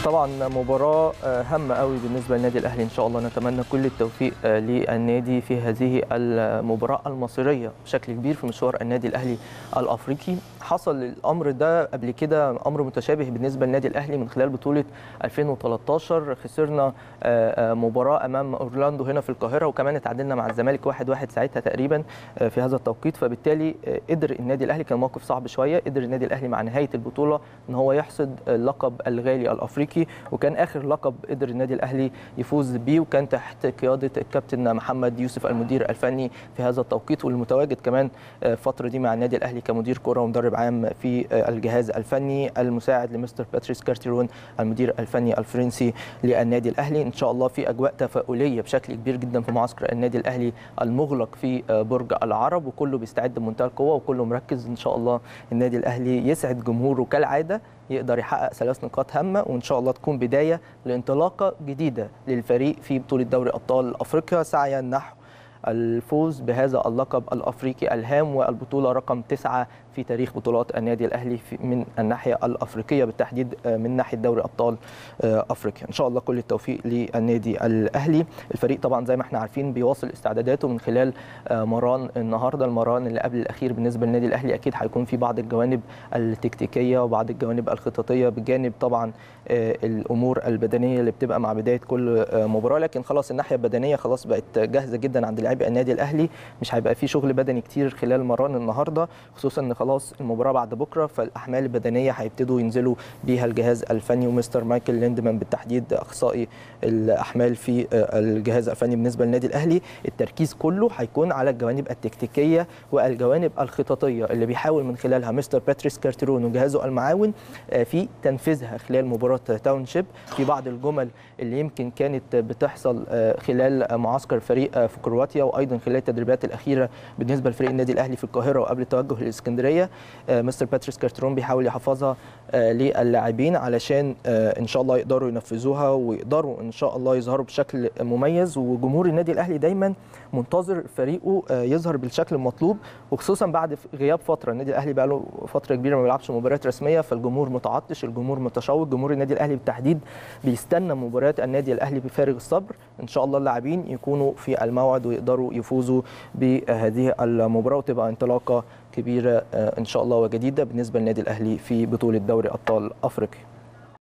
طبعا مباراة هامة قوي بالنسبة للنادي الأهلي إن شاء الله نتمنى كل التوفيق للنادي في هذه المباراة المصيرية بشكل كبير في مشوار النادي الأهلي الأفريقي حصل الأمر ده قبل كده أمر متشابه بالنسبة للنادي الأهلي من خلال بطولة 2013 خسرنا مباراة أمام أورلاندو هنا في القاهرة وكمان اتعادلنا مع الزمالك 1-1 ساعتها تقريبا في هذا التوقيت فبالتالي قدر النادي الأهلي كان موقف صعب شوية قدر النادي الأهلي مع نهاية البطولة إن هو يحصد اللقب الغالي الأفريقي وكان اخر لقب قدر النادي الاهلي يفوز بيه وكان تحت قياده الكابتن محمد يوسف المدير الفني في هذا التوقيت والمتواجد كمان الفتره دي مع النادي الاهلي كمدير كره ومدرب عام في الجهاز الفني المساعد لمستر باتريس كارتيرون المدير الفني الفرنسي للنادي الاهلي ان شاء الله في اجواء تفاؤليه بشكل كبير جدا في معسكر النادي الاهلي المغلق في برج العرب وكله بيستعد بمنتهى القوه وكله مركز ان شاء الله النادي الاهلي يسعد جمهوره كالعاده يقدر يحقق ثلاث نقاط هامه وان شاء الله تكون بدايه لانطلاقه جديده للفريق في بطوله دوري ابطال افريقيا سعيا نحو الفوز بهذا اللقب الافريقي الهام والبطوله رقم تسعه في تاريخ بطولات النادي الاهلي من الناحيه الافريقيه بالتحديد من ناحيه دوري ابطال افريقيا ان شاء الله كل التوفيق للنادي الاهلي الفريق طبعا زي ما احنا عارفين بيواصل استعداداته من خلال مران النهارده المران اللي قبل الاخير بالنسبه للنادي الاهلي اكيد هيكون في بعض الجوانب التكتيكيه وبعض الجوانب الخططيه بجانب طبعا الامور البدنيه اللي بتبقى مع بدايه كل مباراه لكن خلاص الناحيه البدنيه خلاص بقت جاهزه جدا عند لاعبي النادي الاهلي مش هيبقى في شغل بدني كتير خلال مران النهارده خصوصا ان خلاص المباراه بعد بكره فالاحمال البدنيه هيبتدوا ينزلوا بيها الجهاز الفني ومستر مايكل ليندمان بالتحديد اخصائي الاحمال في الجهاز الفني بالنسبه للنادي الاهلي التركيز كله هيكون على الجوانب التكتيكيه والجوانب الخططيه اللي بيحاول من خلالها مستر باتريس كارتيرون وجهازه المعاون في تنفيذها خلال مباراه تاونشيب في بعض الجمل اللي يمكن كانت بتحصل خلال معسكر فريق في كرواتيا وايضا خلال التدريبات الاخيره بالنسبه لفريق النادي الاهلي في القاهره وقبل التوجه للاسكندريه مستر باتريس كارترون بيحاول يحفظها للاعبين علشان ان شاء الله يقدروا ينفذوها ويقدروا ان شاء الله يظهروا بشكل مميز وجمهور النادي الاهلي دايما منتظر فريقه يظهر بالشكل المطلوب وخصوصا بعد غياب فتره النادي الاهلي بقى له فتره كبيره ما بيلعبش مباريات رسميه فالجمهور متعطش الجمهور متشوق جمهور النادي الاهلي بالتحديد بيستنى مباريات النادي الاهلي بفارغ الصبر ان شاء الله اللاعبين يكونوا في الموعد ويقدروا يفوزوا بهذه المباراه وتبقى انطلاقه كبيره ان شاء الله وجديده بالنسبه للنادي الاهلي في بطوله دوري ابطال افريقيا